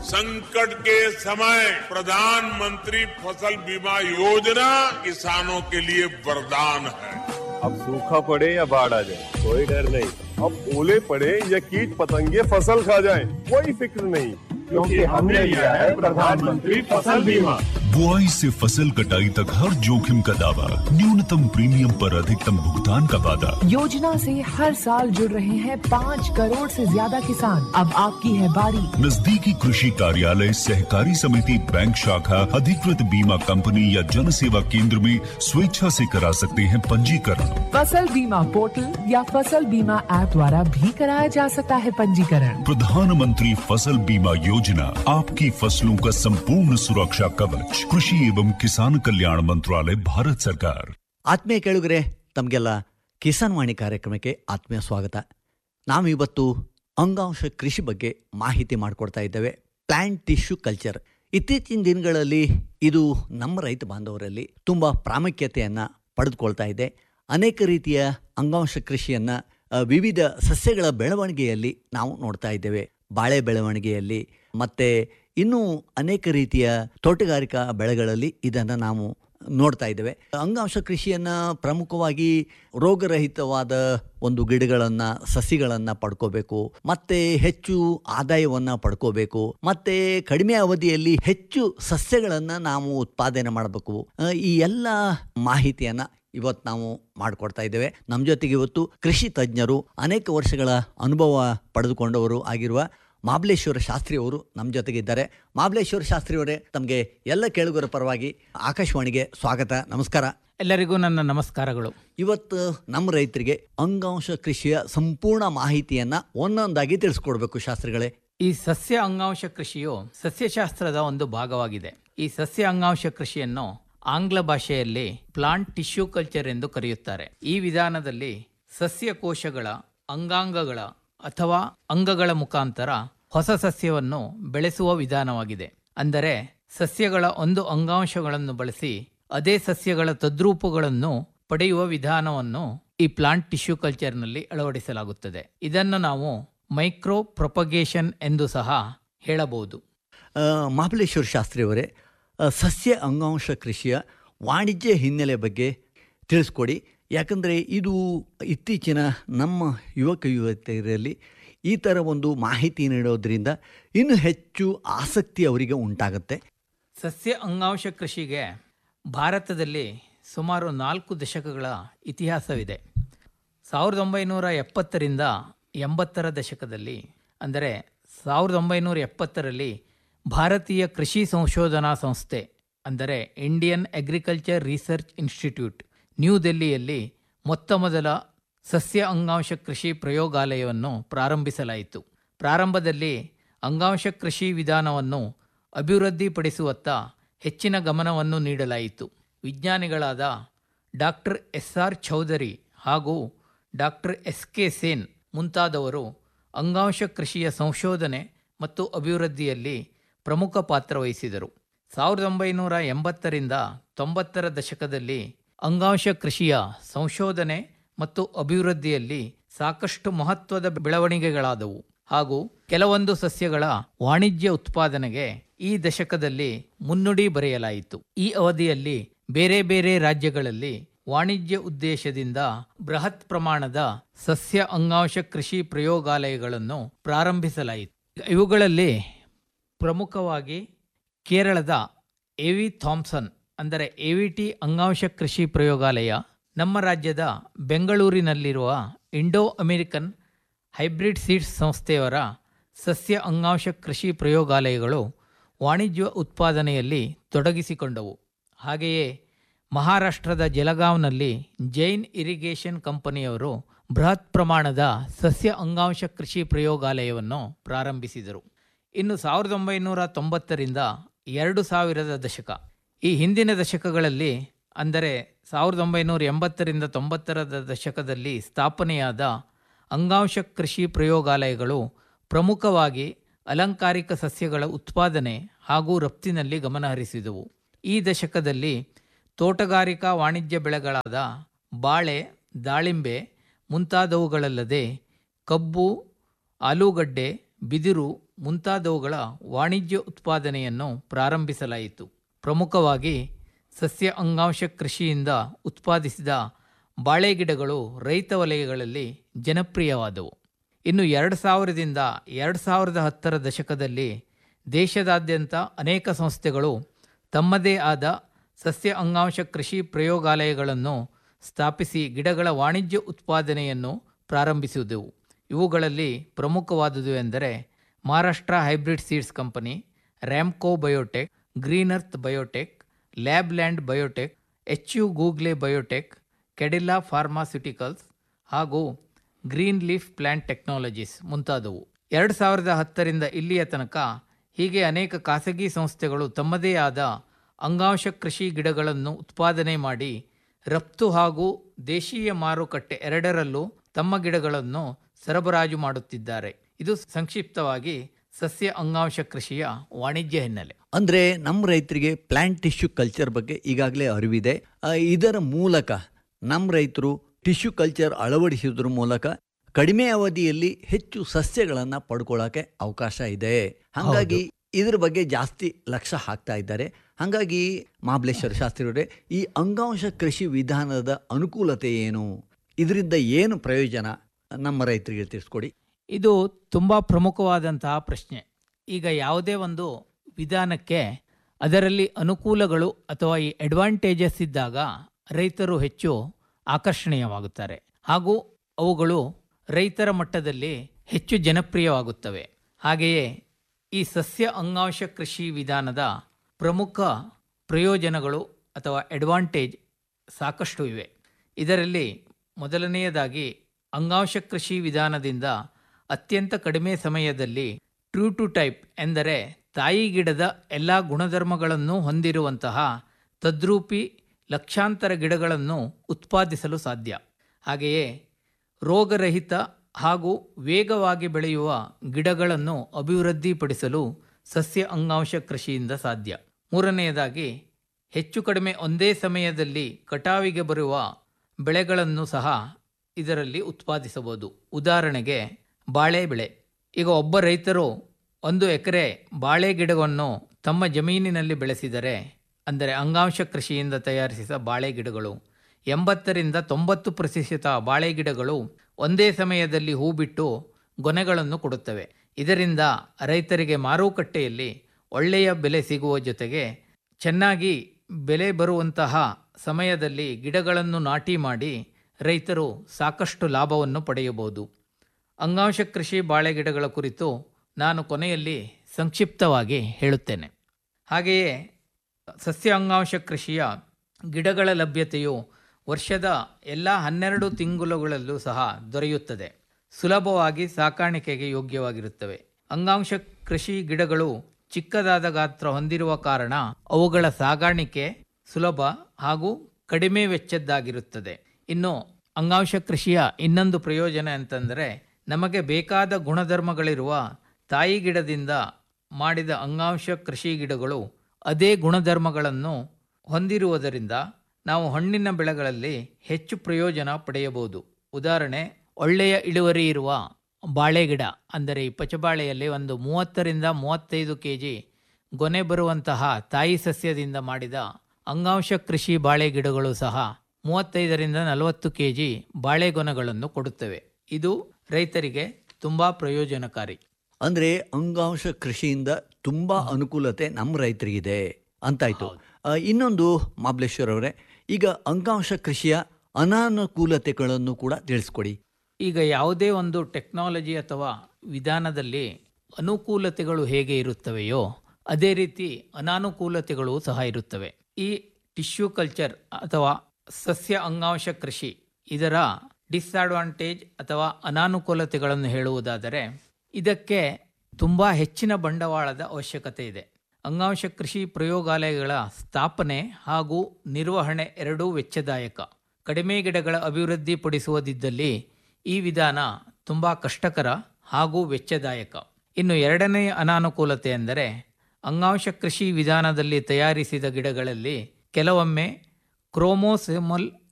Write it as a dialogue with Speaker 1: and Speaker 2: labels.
Speaker 1: संकट के समय प्रधानमंत्री फसल बीमा योजना किसानों के लिए वरदान है
Speaker 2: अब सूखा पड़े या बाढ़ आ जाए कोई डर नहीं अब ओले पड़े या कीट पतंगे फसल खा जाए कोई फिक्र नहीं क्योंकि हमने लिया है प्रधानमंत्री फसल बीमा
Speaker 3: बुआई से फसल कटाई तक हर जोखिम का दावा न्यूनतम प्रीमियम पर अधिकतम भुगतान का वादा
Speaker 4: योजना से हर साल जुड़ रहे हैं पाँच करोड़ से ज्यादा किसान अब आपकी है बारी
Speaker 3: नजदीकी कृषि कार्यालय सहकारी समिति बैंक शाखा अधिकृत बीमा कंपनी या जन सेवा केंद्र में स्वेच्छा से करा सकते हैं पंजीकरण
Speaker 4: फसल बीमा पोर्टल या फसल बीमा ऐप द्वारा भी कराया जा सकता है पंजीकरण
Speaker 3: प्रधानमंत्री फसल बीमा योजना आपकी फसलों का संपूर्ण सुरक्षा कवच कृषि एवं किसान कल्याण मंत्रालय भारत सरकार
Speaker 5: ಆತ್ಮೀಯ ಕೇಳುಗರೆ ತಮಗೆಲ್ಲ ಕಿಸಾನ್ ವಾಣಿ ಕಾರ್ಯಕ್ರಮಕ್ಕೆ ಆತ್ಮೀಯ ಸ್ವಾಗತ ನಾವು ಇವತ್ತು ಅಂಗಾಂಶ ಕೃಷಿ ಬಗ್ಗೆ ಮಾಹಿತಿ ಮಾಡಿಕೊಡ್ತಾ ಇದ್ದೇವೆ ಪ್ಲ್ಯಾಂಟ್ ಟಿಶ್ಯೂ ಕಲ್ಚರ್ ಇತ್ತೀಚಿನ ದಿನಗಳಲ್ಲಿ ಇದು ನಮ್ಮ ರೈತ ಬಾಂಧವರಲ್ಲಿ ತುಂಬ ಪ್ರಾಮುಖ್ಯತೆಯನ್ನು ಪಡೆದುಕೊಳ್ತಾ ಇದೆ ಅನೇಕ ರೀತಿಯ ಅಂಗಾಂಶ ಕೃಷಿಯನ್ನು ವಿವಿಧ ಸಸ್ಯಗಳ ಬೆಳವಣಿಗೆಯಲ್ಲಿ ನಾವು ನೋಡ್ತಾ ಇದ್ದೇವೆ ಬಾಳೆ ಬೆಳವಣಿಗೆಯಲ್ಲಿ ಮತ್ತು ಇನ್ನೂ ಅನೇಕ ರೀತಿಯ ತೋಟಗಾರಿಕಾ ಬೆಳೆಗಳಲ್ಲಿ ಇದನ್ನು ನಾವು ನೋಡ್ತಾ ಇದ್ದೇವೆ ಅಂಗಾಂಶ ಕೃಷಿಯನ್ನು ಪ್ರಮುಖವಾಗಿ ರೋಗರಹಿತವಾದ ಒಂದು ಗಿಡಗಳನ್ನು ಸಸಿಗಳನ್ನು ಪಡ್ಕೋಬೇಕು ಮತ್ತೆ ಹೆಚ್ಚು ಆದಾಯವನ್ನು ಪಡ್ಕೋಬೇಕು ಮತ್ತೆ ಕಡಿಮೆ ಅವಧಿಯಲ್ಲಿ ಹೆಚ್ಚು ಸಸ್ಯಗಳನ್ನು ನಾವು ಉತ್ಪಾದನೆ ಮಾಡಬೇಕು ಆ, ಈ ಎಲ್ಲ ಮಾಹಿತಿಯನ್ನು ಇವತ್ತು ನಾವು ಮಾಡಿಕೊಡ್ತಾ ಇದ್ದೇವೆ ನಮ್ಮ ಜೊತೆಗೆ ಇವತ್ತು ಕೃಷಿ ತಜ್ಞರು ಅನೇಕ ವರ್ಷಗಳ ಅನುಭವ ಪಡೆದುಕೊಂಡವರು ಆಗಿರುವ ಮಾಬಲೇಶ್ವರ ಶಾಸ್ತ್ರಿ ಅವರು ನಮ್ಮ ಜೊತೆಗಿದ್ದಾರೆ ಮಾಬಲೇಶ್ವರ ಶಾಸ್ತ್ರಿ ಅವರೇ ತಮಗೆ ಎಲ್ಲ ಕೇಳುಗರ ಪರವಾಗಿ ಆಕಾಶವಾಣಿಗೆ ಸ್ವಾಗತ ನಮಸ್ಕಾರ
Speaker 6: ಎಲ್ಲರಿಗೂ ನನ್ನ ನಮಸ್ಕಾರಗಳು
Speaker 5: ಇವತ್ತು ನಮ್ಮ ರೈತರಿಗೆ ಅಂಗಾಂಶ ಕೃಷಿಯ ಸಂಪೂರ್ಣ ಮಾಹಿತಿಯನ್ನ ಒಂದೊಂದಾಗಿ ತಿಳಿಸ್ಕೊಡ್ಬೇಕು ಶಾಸ್ತ್ರಿಗಳೇ
Speaker 6: ಈ ಸಸ್ಯ ಅಂಗಾಂಶ ಕೃಷಿಯು ಸಸ್ಯಶಾಸ್ತ್ರದ ಒಂದು ಭಾಗವಾಗಿದೆ ಈ ಸಸ್ಯ ಅಂಗಾಂಶ ಕೃಷಿಯನ್ನು ಆಂಗ್ಲ ಭಾಷೆಯಲ್ಲಿ ಪ್ಲಾಂಟ್ ಟಿಶ್ಯೂ ಕಲ್ಚರ್ ಎಂದು ಕರೆಯುತ್ತಾರೆ ಈ ವಿಧಾನದಲ್ಲಿ ಸಸ್ಯ ಕೋಶಗಳ ಅಂಗಾಂಗಗಳ ಅಥವಾ ಅಂಗಗಳ ಮುಖಾಂತರ ಹೊಸ ಸಸ್ಯವನ್ನು ಬೆಳೆಸುವ ವಿಧಾನವಾಗಿದೆ ಅಂದರೆ ಸಸ್ಯಗಳ ಒಂದು ಅಂಗಾಂಶಗಳನ್ನು ಬಳಸಿ ಅದೇ ಸಸ್ಯಗಳ ತದ್ರೂಪಗಳನ್ನು ಪಡೆಯುವ ವಿಧಾನವನ್ನು ಈ ಪ್ಲಾಂಟ್ ಟಿಶ್ಯೂ ಕಲ್ಚರ್ನಲ್ಲಿ ಅಳವಡಿಸಲಾಗುತ್ತದೆ ಇದನ್ನು ನಾವು ಮೈಕ್ರೋ ಪ್ರೊಪಗೇಷನ್ ಎಂದು ಸಹ ಹೇಳಬಹುದು
Speaker 5: ಆ, ಮಹಾಬಲೇಶ್ವರ ಶಾಸ್ತ್ರಿ ಅವರೇ ಆ, ಸಸ್ಯ ಅಂಗಾಂಶ ಕೃಷಿಯ ವಾಣಿಜ್ಯ ಹಿನ್ನೆಲೆ ಬಗ್ಗೆ ತಿಳಿಸ್ಕೊಡಿ ಯಾಕಂದರೆ ಇದು ಇತ್ತೀಚಿನ ನಮ್ಮ ಯುವಕ ಯುವತಿಯರಲ್ಲಿ ಈ ಥರ ಒಂದು ಮಾಹಿತಿ ನೀಡೋದ್ರಿಂದ ಇನ್ನೂ ಹೆಚ್ಚು ಆಸಕ್ತಿ ಅವರಿಗೆ ಉಂಟಾಗುತ್ತೆ
Speaker 6: ಸಸ್ಯ ಅಂಗಾಂಶ ಕೃಷಿಗೆ ಭಾರತದಲ್ಲಿ ಸುಮಾರು ನಾಲ್ಕು ದಶಕಗಳ ಇತಿಹಾಸವಿದೆ ಸಾವಿರದ ಒಂಬೈನೂರ ಎಪ್ಪತ್ತರಿಂದ ಎಂಬತ್ತರ ದಶಕದಲ್ಲಿ ಅಂದರೆ ಸಾವಿರದ ಒಂಬೈನೂರ ಎಪ್ಪತ್ತರಲ್ಲಿ ಭಾರತೀಯ ಕೃಷಿ ಸಂಶೋಧನಾ ಸಂಸ್ಥೆ ಅಂದರೆ Indian agriculture research institute new ದೆಲ್ಲಿಯಲ್ಲಿ ಮೊತ್ತ ಮೊದಲ ಸಸ್ಯ ಅಂಗಾಂಶ ಕೃಷಿ ಪ್ರಯೋಗಾಲಯವನ್ನು ಪ್ರಾರಂಭಿಸಲಾಯಿತು ಪ್ರಾರಂಭದಲ್ಲಿ ಅಂಗಾಂಶ ಕೃಷಿ ವಿಧಾನವನ್ನು ಅಭಿವೃದ್ಧಿಪಡಿಸುವತ್ತ ಹೆಚ್ಚಿನ ಗಮನವನ್ನು ನೀಡಲಾಯಿತು ವಿಜ್ಞಾನಿಗಳಾದ ಡಾಕ್ಟರ್ ಎಸ್ ಆರ್ ಚೌಧರಿ ಹಾಗೂ ಡಾಕ್ಟರ್ ಎಸ್ ಕೆ ಸೇನ್ ಮುಂತಾದವರು ಅಂಗಾಂಶ ಕೃಷಿಯ ಸಂಶೋಧನೆ ಮತ್ತು ಅಭಿವೃದ್ಧಿಯಲ್ಲಿ ಪ್ರಮುಖ ಪಾತ್ರ ವಹಿಸಿದರು ಸಾವಿರದ ಒಂಬೈನೂರ ಎಂಬತ್ತರಿಂದ ತೊಂಬತ್ತರ ದಶಕದಲ್ಲಿ ಅಂಗಾಂಶ ಕೃಷಿಯ ಸಂಶೋಧನೆ ಮತ್ತು ಅಭಿವೃದ್ಧಿಯಲ್ಲಿ ಸಾಕಷ್ಟು ಮಹತ್ವದ ಬೆಳವಣಿಗೆಗಳಾದವು ಹಾಗೂ ಕೆಲವೊಂದು ಸಸ್ಯಗಳ ವಾಣಿಜ್ಯ ಉತ್ಪಾದನೆಗೆ ಈ ದಶಕದಲ್ಲಿ ಮುನ್ನುಡಿ ಬರೆಯಲಾಯಿತು ಈ ಅವಧಿಯಲ್ಲಿ ಬೇರೆ ಬೇರೆ ರಾಜ್ಯಗಳಲ್ಲಿ ವಾಣಿಜ್ಯ ಉದ್ದೇಶದಿಂದ ಬೃಹತ್ ಪ್ರಮಾಣದ ಸಸ್ಯ ಅಂಗಾಂಶ ಕೃಷಿ ಪ್ರಯೋಗಾಲಯಗಳನ್ನು ಪ್ರಾರಂಭಿಸಲಾಯಿತು ಇವುಗಳಲ್ಲಿ ಪ್ರಮುಖವಾಗಿ ಕೇರಳದ ಎವಿ ಥಾಮ್ಸನ್ ಅಂದರೆ ಎವಿಟಿ ಅಂಗಾಂಶ ಕೃಷಿ ಪ್ರಯೋಗಾಲಯ ನಮ್ಮ ರಾಜ್ಯದ ಬೆಂಗಳೂರಿನಲ್ಲಿರುವ ಇಂಡೋ ಅಮೆರಿಕನ್ ಹೈಬ್ರಿಡ್ ಸೀಡ್ಸ್ ಸಂಸ್ಥೆಯವರ ಸಸ್ಯ ಅಂಗಾಂಶ ಕೃಷಿ ಪ್ರಯೋಗಾಲಯಗಳು ವಾಣಿಜ್ಯ ಉತ್ಪಾದನೆಯಲ್ಲಿ ತೊಡಗಿಸಿಕೊಂಡವು ಹಾಗೆಯೇ ಮಹಾರಾಷ್ಟ್ರದ ಜಲಗಾಂವ್ನಲ್ಲಿ ಜೈನ್ ಇರಿಗೇಷನ್ ಕಂಪನಿಯವರು ಬೃಹತ್ ಪ್ರಮಾಣದ ಸಸ್ಯ ಅಂಗಾಂಶ ಕೃಷಿ ಪ್ರಯೋಗಾಲಯವನ್ನು ಪ್ರಾರಂಭಿಸಿದರು ಇನ್ನು ಸಾವಿರದ ಒಂಬೈನೂರ ತೊಂಬತ್ತರಿಂದ ಎರಡು ಸಾವಿರದ ದಶಕ ಈ ಹಿಂದಿನ ದಶಕಗಳಲ್ಲಿ ಅಂದರೆ ಸಾವಿರದ ಒಂಬೈನೂರ ಎಂಬತ್ತರಿಂದ ತೊಂಬತ್ತರ ದ- ದಶಕದಲ್ಲಿ ಸ್ಥಾಪನೆಯಾದ ಅಂಗಾಂಶ ಕೃಷಿ ಪ್ರಯೋಗಾಲಯಗಳು ಪ್ರಮುಖವಾಗಿ ಅಲಂಕಾರಿಕ ಸಸ್ಯಗಳ ಉತ್ಪಾದನೆ ಹಾಗೂ ರಫ್ತಿನಲ್ಲಿ ಗಮನಹರಿಸಿದವು ಈ ದಶಕದಲ್ಲಿ ತೋಟಗಾರಿಕಾ ವಾಣಿಜ್ಯ ಬೆಳೆಗಳಾದ ಬಾಳೆ ದಾಳಿಂಬೆ ಮುಂತಾದವುಗಳಲ್ಲದೆ ಕಬ್ಬು ಆಲೂಗಡ್ಡೆ ಬಿದಿರು ಮುಂತಾದವುಗಳ ವಾಣಿಜ್ಯ ಉತ್ಪಾದನೆಯನ್ನು ಪ್ರಾರಂಭಿಸಲಾಯಿತು ಪ್ರಮುಖವಾಗಿ ಸಸ್ಯ ಅಂಗಾಂಶ ಕೃಷಿಯಿಂದ ಉತ್ಪಾದಿಸಿದ ಬಾಳೆ ಗಿಡಗಳು ರೈತ ವಲಯಗಳಲ್ಲಿ ಜನಪ್ರಿಯವಾದವು ಇನ್ನು ಎರಡು ಸಾವಿರದಿಂದ ಎರಡು ಸಾವಿರದ ಹತ್ತರ ದಶಕದಲ್ಲಿ ದೇಶದಾದ್ಯಂತ ಅನೇಕ ಸಂಸ್ಥೆಗಳು ತಮ್ಮದೇ ಆದ ಸಸ್ಯ ಅಂಗಾಂಶ ಕೃಷಿ ಪ್ರಯೋಗಾಲಯಗಳನ್ನು ಸ್ಥಾಪಿಸಿ ಗಿಡಗಳ ವಾಣಿಜ್ಯ ಉತ್ಪಾದನೆಯನ್ನು ಪ್ರಾರಂಭಿಸಿದವು ಇವುಗಳಲ್ಲಿ ಪ್ರಮುಖವಾದುದು ಎಂದರೆ Maharashtra hybrid seeds company Ramco biotech green earth biotech lab land biotech H U Gugle biotech Cadila pharmaceuticals ಹಾಗೂ ಗ್ರೀನ್ ಲೀಫ್ ಪ್ಲಾಂಟ್ ಟೆಕ್ನಾಲಜೀಸ್ ಮುಂತಾದವು ಎರಡು ಸಾವಿರದ ಹತ್ತರಿಂದ ಇಲ್ಲಿಯ ತನಕ ಹೀಗೆ ಅನೇಕ ಖಾಸಗಿ ಸಂಸ್ಥೆಗಳು ತಮ್ಮದೇ ಆದ ಅಂಗಾಂಶ ಕೃಷಿ ಗಿಡಗಳನ್ನು ಉತ್ಪಾದನೆ ಮಾಡಿ ರಫ್ತು ಹಾಗೂ ದೇಶೀಯ ಮಾರುಕಟ್ಟೆ ಎರಡರಲ್ಲೂ ತಮ್ಮ ಗಿಡಗಳನ್ನು ಸರಬರಾಜು ಮಾಡುತ್ತಿದ್ದಾರೆ ಇದು ಸಂಕ್ಷಿಪ್ತವಾಗಿ ಸಸ್ಯ ಅಂಗಾಂಶ ಕೃಷಿಯ ವಾಣಿಜ್ಯ ಹಿನ್ನೆಲೆ
Speaker 5: ಅಂದರೆ ನಮ್ಮ ರೈತರಿಗೆ ಪ್ಲಾಂಟ್ ಟಿಶ್ಯೂ ಕಲ್ಚರ್ ಬಗ್ಗೆ ಈಗಾಗಲೇ ಅರಿವಿದೆ ಆ, ಇದರ ಮೂಲಕ ನಮ್ಮ ರೈತರು ಟಿಶ್ಯೂ ಕಲ್ಚರ್ ಅಳವಡಿಸುವುದರ ಮೂಲಕ ಕಡಿಮೆ ಅವಧಿಯಲ್ಲಿ ಹೆಚ್ಚು ಸಸ್ಯಗಳನ್ನು ಪಡ್ಕೊಳ್ಳೋಕೆ ಅವಕಾಶ ಇದೆ ಹಾಗಾಗಿ ಇದ್ರ ಬಗ್ಗೆ ಜಾಸ್ತಿ ಲಕ್ಷ್ಯ ಹಾಕ್ತಾ ಇದ್ದಾರೆ ಹಾಗಾಗಿ ಮಹಾಬಲೇಶ್ವರ ಶಾಸ್ತ್ರಿಯವರೇ ಈ ಅಂಗಾಂಶ ಕೃಷಿ ವಿಧಾನದ ಅನುಕೂಲತೆ ಏನು ಇದರಿಂದ ಏನು ಪ್ರಯೋಜನ ನಮ್ಮ ರೈತರಿಗೆ ತಿಳಿಸ್ಕೊಡಿ
Speaker 6: ಇದು ತುಂಬ ಪ್ರಮುಖವಾದಂತಹ ಪ್ರಶ್ನೆ ಈಗ ಯಾವುದೇ ಒಂದು ವಿಧಾನಕ್ಕೆ ಅದರಲ್ಲಿ ಅನುಕೂಲಗಳು ಅಥವಾ ಈ ಅಡ್ವಾಂಟೇಜಸ್ ಇದ್ದಾಗ ರೈತರು ಹೆಚ್ಚು ಆಕರ್ಷಣೀಯವಾಗುತ್ತಾರೆ ಹಾಗೂ ಅವುಗಳು ರೈತರ ಮಟ್ಟದಲ್ಲಿ ಹೆಚ್ಚು ಜನಪ್ರಿಯವಾಗುತ್ತವೆ ಹಾಗೆಯೇ ಈ ಸಸ್ಯ ಅಂಗಾಂಶ ಕೃಷಿ ವಿಧಾನದ ಪ್ರಮುಖ ಪ್ರಯೋಜನಗಳು ಅಥವಾ ಅಡ್ವಾಂಟೇಜ್ ಸಾಕಷ್ಟು ಇವೆ ಇದರಲ್ಲಿ ಮೊದಲನೆಯದಾಗಿ ಅಂಗಾಂಶ ಕೃಷಿ ವಿಧಾನದಿಂದ ಅತ್ಯಂತ ಕಡಿಮೆ ಸಮಯದಲ್ಲಿ ಟ್ರೂ ಟು ಟೈಪ್ ಎಂದರೆ ತಾಯಿ ಗಿಡದ ಎಲ್ಲ ಗುಣಧರ್ಮಗಳನ್ನು ಹೊಂದಿರುವಂತಹ ತದ್ರೂಪಿ ಲಕ್ಷಾಂತರ ಗಿಡಗಳನ್ನು ಉತ್ಪಾದಿಸಲು ಸಾಧ್ಯ ಹಾಗೆಯೇ ರೋಗರಹಿತ ಹಾಗೂ ವೇಗವಾಗಿ ಬೆಳೆಯುವ ಗಿಡಗಳನ್ನು ಅಭಿವೃದ್ಧಿಪಡಿಸಲು ಸಸ್ಯ ಅಂಗಾಂಶ ಕೃಷಿಯಿಂದ ಸಾಧ್ಯ ಮೂರನೆಯದಾಗಿ ಹೆಚ್ಚು ಕಡಿಮೆ ಒಂದೇ ಸಮಯದಲ್ಲಿ ಕಟಾವಿಗೆ ಬರುವ ಬೆಳೆಗಳನ್ನು ಸಹ ಇದರಲ್ಲಿ ಉತ್ಪಾದಿಸಬಹುದು ಉದಾಹರಣೆಗೆ ಬಾಳೆ ಬೆಳೆ ಈಗ ಒಬ್ಬ ರೈತರು ಒಂದು ಎಕರೆ ಬಾಳೆ ಗಿಡವನ್ನು ತಮ್ಮ ಜಮೀನಿನಲ್ಲಿ ಬೆಳೆಸಿದರೆ ಅಂದರೆ ಅಂಗಾಂಶ ಕೃಷಿಯಿಂದ ತಯಾರಿಸಿದ ಬಾಳೆ ಗಿಡಗಳು ಎಂಬತ್ತರಿಂದ ತೊಂಬತ್ತು ಪ್ರತಿಶತ ಬಾಳೆ ಗಿಡಗಳು ಒಂದೇ ಸಮಯದಲ್ಲಿ ಹೂ ಬಿಟ್ಟು ಗೊನೆಗಳನ್ನು ಕೊಡುತ್ತವೆ ಇದರಿಂದ ರೈತರಿಗೆ ಮಾರುಕಟ್ಟೆಯಲ್ಲಿ ಒಳ್ಳೆಯ ಬೆಲೆ ಸಿಗುವ ಜೊತೆಗೆ ಚೆನ್ನಾಗಿ ಬೆಲೆ ಬರುವಂತಹ ಸಮಯದಲ್ಲಿ ಗಿಡಗಳನ್ನು ನಾಟಿ ಮಾಡಿ ರೈತರು ಸಾಕಷ್ಟು ಲಾಭವನ್ನು ಪಡೆಯಬಹುದು ಅಂಗಾಂಶ ಕೃಷಿ ಬಾಳೆ ಗಿಡಗಳ ಕುರಿತು ನಾನು ಕೊನೆಯಲ್ಲಿ ಸಂಕ್ಷಿಪ್ತವಾಗಿ ಹೇಳುತ್ತೇನೆ ಹಾಗೆಯೇ ಸಸ್ಯ ಅಂಗಾಂಶ ಕೃಷಿಯ ಗಿಡಗಳ ಲಭ್ಯತೆಯು ವರ್ಷದ ಎಲ್ಲ ಹನ್ನೆರಡು ತಿಂಗಳುಗಳಲ್ಲೂ ಸಹ ದೊರೆಯುತ್ತದೆ ಸುಲಭವಾಗಿ ಸಾಕಾಣಿಕೆಗೆ ಯೋಗ್ಯವಾಗಿರುತ್ತವೆ ಅಂಗಾಂಶ ಕೃಷಿ ಗಿಡಗಳು ಚಿಕ್ಕದಾದ ಗಾತ್ರ ಹೊಂದಿರುವ ಕಾರಣ ಅವುಗಳ ಸಾಗಾಣಿಕೆ ಸುಲಭ ಹಾಗೂ ಕಡಿಮೆ ವೆಚ್ಚದ್ದಾಗಿರುತ್ತದೆ ಇನ್ನು ಅಂಗಾಂಶ ಕೃಷಿಯ ಇನ್ನೊಂದು ಪ್ರಯೋಜನ ಅಂತಂದರೆ ನಮಗೆ ಬೇಕಾದ ಗುಣಧರ್ಮಗಳಿರುವ ತಾಯಿ ಗಿಡದಿಂದ ಮಾಡಿದ ಅಂಗಾಂಶ ಕೃಷಿ ಗಿಡಗಳು ಅದೇ ಗುಣಧರ್ಮಗಳನ್ನು ಹೊಂದಿರುವುದರಿಂದ ನಾವು ಹಣ್ಣಿನ ಬೆಳೆಗಳಲ್ಲಿ ಹೆಚ್ಚು ಪ್ರಯೋಜನ ಪಡೆಯಬಹುದು ಉದಾಹರಣೆ ಒಳ್ಳೆಯ ಇಳುವರಿ ಇರುವ ಬಾಳೆ ಗಿಡ ಅಂದರೆ ಈ ಪಚಬಾಳೆಯಲ್ಲಿ ಒಂದು ಮೂವತ್ತರಿಂದ ಮೂವತ್ತೈದು ಕೆ ಜಿ ಗೊನೆ ಬರುವಂತಹ ತಾಯಿ ಸಸ್ಯದಿಂದ ಮಾಡಿದ ಅಂಗಾಂಶ ಕೃಷಿ ಬಾಳೆ ಗಿಡಗಳು ಸಹ ಮೂವತ್ತೈದರಿಂದ ನಲವತ್ತು ಕೆ ಜಿ ಬಾಳೆಗೊನೆಗಳನ್ನು ಕೊಡುತ್ತವೆ ಇದು ರೈತರಿಗೆ ತುಂಬ ಪ್ರಯೋಜನಕಾರಿ
Speaker 5: ಅಂದರೆ ಅಂಗಾಂಶ ಕೃಷಿಯಿಂದ ತುಂಬ ಅನುಕೂಲತೆ ನಮ್ಮ ರೈತರಿಗಿದೆ ಅಂತಾಯ್ತು ಆ, ಇನ್ನೊಂದು ಮಾಬ್ಲೇಶ್ವರ್ ಅವರೇ ಈಗ ಅಂಗಾಂಶ ಕೃಷಿಯ ಅನಾನುಕೂಲತೆಗಳನ್ನು ಕೂಡ ತಿಳಿಸ್ಕೊಡಿ
Speaker 6: ಈಗ ಯಾವುದೇ ಒಂದು ಟೆಕ್ನಾಲಜಿ ಅಥವಾ ವಿಧಾನದಲ್ಲಿ ಅನುಕೂಲತೆಗಳು ಹೇಗೆ ಇರುತ್ತವೆಯೋ ಅದೇ ರೀತಿ ಅನಾನುಕೂಲತೆಗಳು ಸಹ ಇರುತ್ತವೆ ಈ ಟಿಶ್ಯೂ ಕಲ್ಚರ್ ಅಥವಾ ಸಸ್ಯ ಅಂಗಾಂಶ ಕೃಷಿ ಇದರ ಡಿಸ್ಅಡ್ವಾಂಟೇಜ್ ಅಥವಾ ಅನಾನುಕೂಲತೆಗಳನ್ನು ಹೇಳುವುದಾದರೆ ಇದಕ್ಕೆ ತುಂಬ ಹೆಚ್ಚಿನ ಬಂಡವಾಳದ ಅವಶ್ಯಕತೆ ಇದೆ ಅಂಗಾಂಶ ಕೃಷಿ ಪ್ರಯೋಗಾಲಯಗಳ ಸ್ಥಾಪನೆ ಹಾಗೂ ನಿರ್ವಹಣೆ ಎರಡೂ ವೆಚ್ಚದಾಯಕ ಕಡಿಮೆ ಗಿಡಗಳ ಅಭಿವೃದ್ಧಿಪಡಿಸುವುದಿದ್ದಲ್ಲಿ ಈ ವಿಧಾನ ತುಂಬ ಕಷ್ಟಕರ ಹಾಗೂ ವೆಚ್ಚದಾಯಕ ಇನ್ನು ಎರಡನೆಯ ಅನಾನುಕೂಲತೆ ಎಂದರೆ ಅಂಗಾಂಶ ಕೃಷಿ ವಿಧಾನದಲ್ಲಿ ತಯಾರಿಸಿದ ಗಿಡಗಳಲ್ಲಿ ಕೆಲವೊಮ್ಮೆ ಕ್ರೋಮೋಸೆಮಲ್